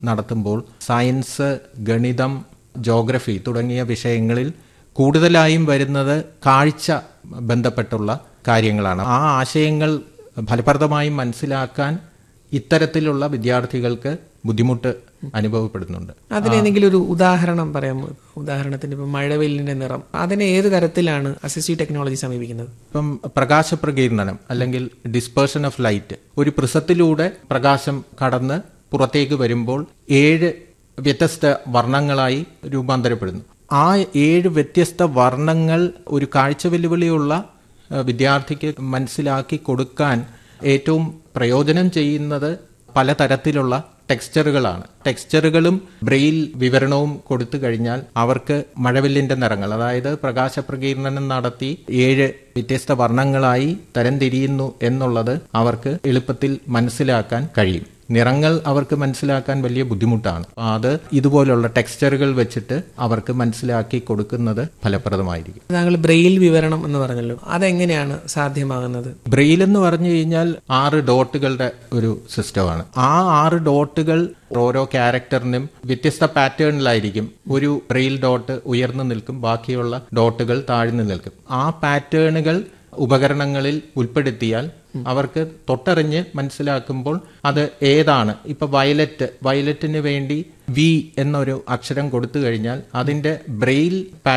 നടത്തുമ്പോൾ സയൻസ് ഗണിതം ജോഗ്രഫി തുടങ്ങിയ വിഷയങ്ങളിൽ കൂടുതലായും വരുന്നത് കാഴ്ച ബന്ധപ്പെട്ടുള്ള കാര്യങ്ങളാണ് ആ ആശയങ്ങൾ ഫലപ്രദമായി മനസ്സിലാക്കാൻ ഇത്തരത്തിലുള്ള വിദ്യാർത്ഥികൾക്ക് ബുദ്ധിമുട്ട് അനുഭവപ്പെടുന്നുണ്ട് അതിലേതെങ്കിലും ഒരു ഉദാഹരണം പറയാമോ ഉദാഹരണത്തിന് ഇപ്പം മഴവെല്ലിന്റെ നിറം അതിനെ ഏത് തരത്തിലാണ് അസിസ്റ്റീവ് ടെക്നോളജി സമീപിക്കുന്നത് ഇപ്പം പ്രകാശപ്രകീർണനം അല്ലെങ്കിൽ ഡിസ്പേർഷൻ ഓഫ് ലൈറ്റ് ഒരു പ്രിസത്തിലൂടെ പ്രകാശം കടന്ന് പുറത്തേക്ക് വരുമ്പോൾ ഏഴ് വ്യത്യസ്ത വർണ്ണങ്ങളായി രൂപാന്തരപ്പെടുന്നു ആ ഏഴ് വ്യത്യസ്ത വർണ്ണങ്ങൾ ഒരു കാഴ്ച വെല്ലുവിളിയുള്ള ഏഹ്, വിദ്യാർത്ഥിക്ക് മനസ്സിലാക്കി കൊടുക്കാൻ ഏറ്റവും പ്രയോജനം ചെയ്യുന്നത് പലതരത്തിലുള്ള ടെക്സ്ചറുകളാണ് ടെക്സ്ചറുകളും ബ്രെയിൽ വിവരണവും കൊടുത്തു കഴിഞ്ഞാൽ അവർക്ക് മഴവില്ലിന്റെ നിറങ്ങൾ അതായത് പ്രകാശപ്രകീർണനം നടത്തി ഏഴ് വ്യത്യസ്ത വർണ്ണങ്ങളായി തരംതിരിയുന്നു എന്നുള്ളത് അവർക്ക് എളുപ്പത്തിൽ മനസ്സിലാക്കാൻ കഴിയും നിറങ്ങൾ അവർക്ക് മനസ്സിലാക്കാൻ വലിയ ബുദ്ധിമുട്ടാണ് അപ്പൊ അത് ഇതുപോലുള്ള ടെക്സ്ചറുകൾ വെച്ചിട്ട് അവർക്ക് മനസ്സിലാക്കി കൊടുക്കുന്നത് ഫലപ്രദമായിരിക്കും താങ്കൾ ബ്രെയിൽ വിവരണം എന്ന് പറഞ്ഞല്ലോ അതെങ്ങനെയാണ് സാധ്യമാകുന്നത് ബ്രെയിൽ എന്ന് പറഞ്ഞു കഴിഞ്ഞാൽ ആറ് ഡോട്ടുകളുടെ ഒരു സിസ്റ്റമാണ് ആ ആറ് ഡോട്ടുകൾ ഓരോ ക്യാരക്ടറിനും വ്യത്യസ്ത പാറ്റേണിലായിരിക്കും ഒരു ബ്രെയിൽ ഡോട്ട് ഉയർന്നു നിൽക്കും ബാക്കിയുള്ള ഡോട്ടുകൾ താഴ്ന്നു നിൽക്കും ആ പാറ്റേണുകൾ ഉപകരണങ്ങളിൽ ഉൾപ്പെടുത്തിയാൽ അവർക്ക് തൊട്ടറിഞ്ഞ് മനസ്സിലാക്കുമ്പോൾ അത് ഏതാണ് ഇപ്പൊ വയലറ്റ് വയലറ്റിന് വേണ്ടി വി എന്നൊരു അക്ഷരം കൊടുത്തു കഴിഞ്ഞാൽ അതിന്റെ ബ്രെയിൽ